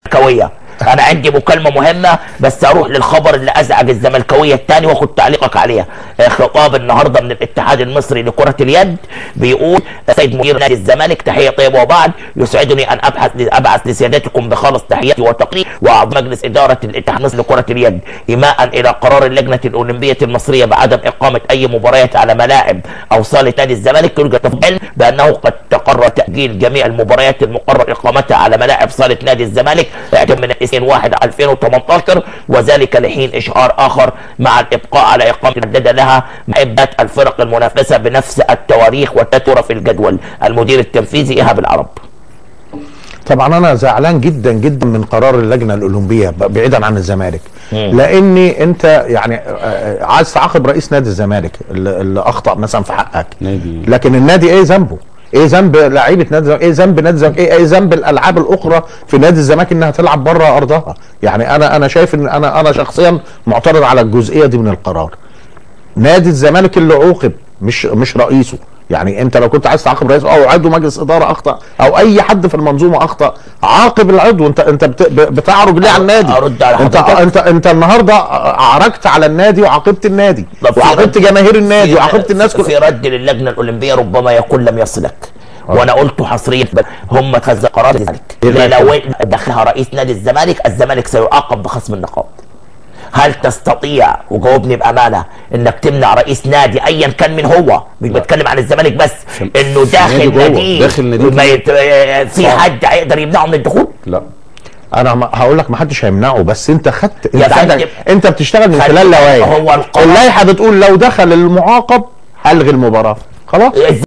الزملكاويه انا عندي مكالمه مهمه بس اروح للخبر اللي ازعج الزملكاويه الثاني واخد تعليقك عليها آه، خطاب النهارده من الاتحاد المصري لكره اليد بيقول سيد مدير نادي الزمالك تحيه طيبه وبعد يسعدني ان ابحث ابعث لسيادتكم بخالص تحياتي وتقديري واعضاء مجلس اداره الاتحاد المصري لكره اليد ايماء الى قرار اللجنه الاولمبيه المصريه بعدم اقامه اي مباريات على ملاعب او صاله نادي الزمالك يرجى تفعيل بانه قد تقرر تاجيل جميع المباريات المقرر اقامتها على ملاعب صاله نادي الزمالك اعتبر من 21 2018 وذلك لحين اشهار اخر مع الابقاء على اقامه محدده لها محبات الفرق المنافسه بنفس التواريخ والتتوره في الجدول المدير التنفيذي ايهاب العرب طبعا انا زعلان جدا جدا من قرار اللجنه الاولمبيه ب- بعيدا عن الزمالك لاني انت يعني آه، آه، عايز تعاقب رئيس نادي الزمالك اللي, اللي اخطا مثلا في حقك نادي. لكن النادي ايه ذنبه ايه ذنب لعيبه نادي الزمالك ايه ذنب نادي الزمالك ايه ايه ذنب الالعاب الاخرى في نادي الزمالك انها تلعب بره ارضها يعني انا انا شايف ان انا انا شخصيا معترض على الجزئيه دي من القرار نادي الزمالك اللي عوقب مش مش رئيسه يعني انت لو كنت عايز تعاقب رئيس او عضو مجلس اداره اخطا او اي حد في المنظومه اخطا عاقب العضو انت انت بت- ب- بتعرج ليه على النادي أرد على انت حضرتك. انت انت النهارده عرجت على النادي وعاقبت النادي طب في وعاقبت رد- جماهير النادي في- وعاقبت الناس في كلها رد للجنه الاولمبيه ربما يكون لم يصلك وانا قلت حصريا بل هم خذ قرار الزمالك إيه رأيك؟ لو دخلها رئيس نادي الزمالك الزمالك سيعاقب بخصم النقاط هل تستطيع وجاوبني بامانه انك تمنع رئيس نادي ايا كان من هو مش بتكلم عن الزمالك بس انه داخل نادي جوه، ناديه داخل ناديه. ما يت... في صح. حد هيقدر يمنعه من الدخول لا انا ما- هقول لك ما حدش هيمنعه بس انت خدت يا انت عندك فندم. انت بتشتغل من خلي خلال بالك، لوائح هو القرار- اللائحه بتقول لو دخل المعاقب الغي المباراه خلاص